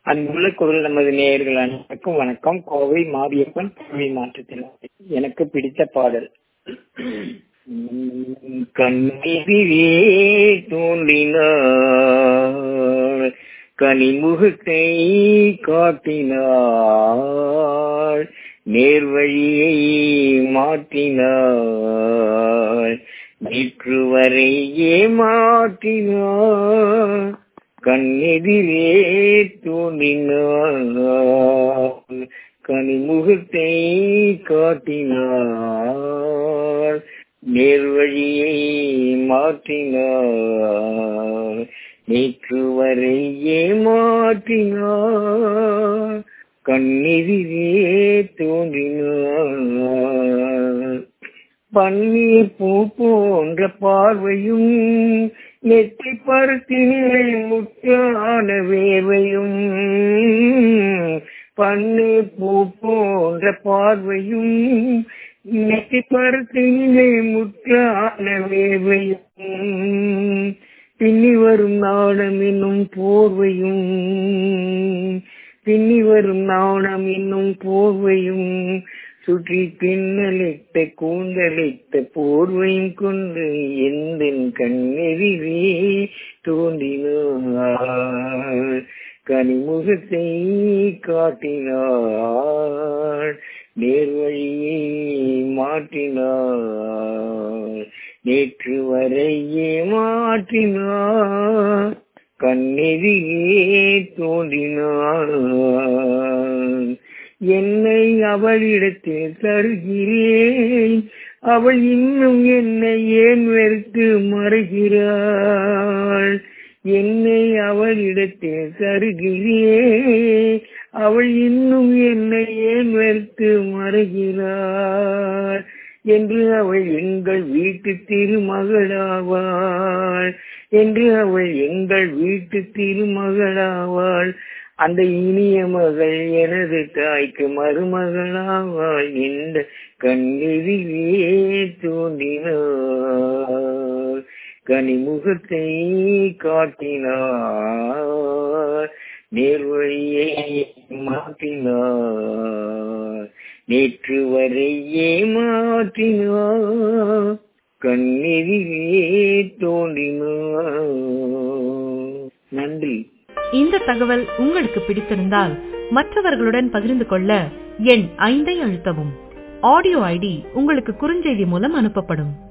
அன்புள்ள குரல் நமது நேயர்கள் அனைவருக்கும் வணக்கம் கோவை மாரியப்பன் கல்வி மாற்றத்தில் எனக்கு பிடித்த பாடல் கண்ணெதிரே தோன்றினாள் கனிமுகத்தை காட்டினாள் நேர்வழியை மாற்றினாள் நேற்று வரை ஏமாற்றினாள் கண்ணெதிரே தோன்றினாள் கனிமுகத்தை காட்டினாள் நேர்வழியை மாற்றினாள் நேற்று வரை ஏமாற்றினாள் கண்ணெதிரே தோன்றினாள் பன்னீர் பூ போன்ற பார்வையும் நெற்றி பருத்தினிலை முற்றான வேவையும் பன்னீர் பூ போன்ற பார்வையும் நெற்றி பருத்தினிலை முற்றான வேவையும் பின்னி வரும் நாணம் என்னும் போர்வையும் பின்னி வரும் நாணம் என்னும் போர்வையும் சுற்றி பின்னலிட்ட கூந்தலிட்ட போர்வையும் கொண்டு எந்த கண்ணெதிரே தோன்றினாள் கனிமுகத்தை காட்டினாள் நேர்வழியை மாற்றினாள் நேற்று வரை மாற்றினாள் கண்ணெதிரே தோன்றினாள் என்னை அவளிடத்தில் தருகிறேன் அவள் இன்னும் என்னை ஏன் வெறுத்து மறைகிறாள் என்னை அவளிடத்தில் தருகிறேன் அவள் இன்னும் என்னை ஏன் வெறுத்து மறைகிறாள் என்று அவள் எங்கள் வீட்டு திருமகளாவாள் என்று அவள் எங்கள் வீட்டு திருமகளாவாள் அந்த இனிய மகள் எனது தாய்க்கு மருமகளாவாள் இந்த கண்ணெதிரே தோன்றினாள் கனிமுகத்தை காட்டினாள் நேர்வழியை மாற்றினாள் நேற்று வரை ஏமாற்றினாள் கண்ணெதிரே தோன்றினாள் நன்றி இந்த தகவல் உங்களுக்கு பிடித்திருந்தால் மற்றவர்களுடன் பகிர்ந்து கொள்ள எண் ஐந்தை அழுத்தவும் ஆடியோ ஐடி உங்களுக்கு குறுஞ்செய்தி மூலம் அனுப்பப்படும்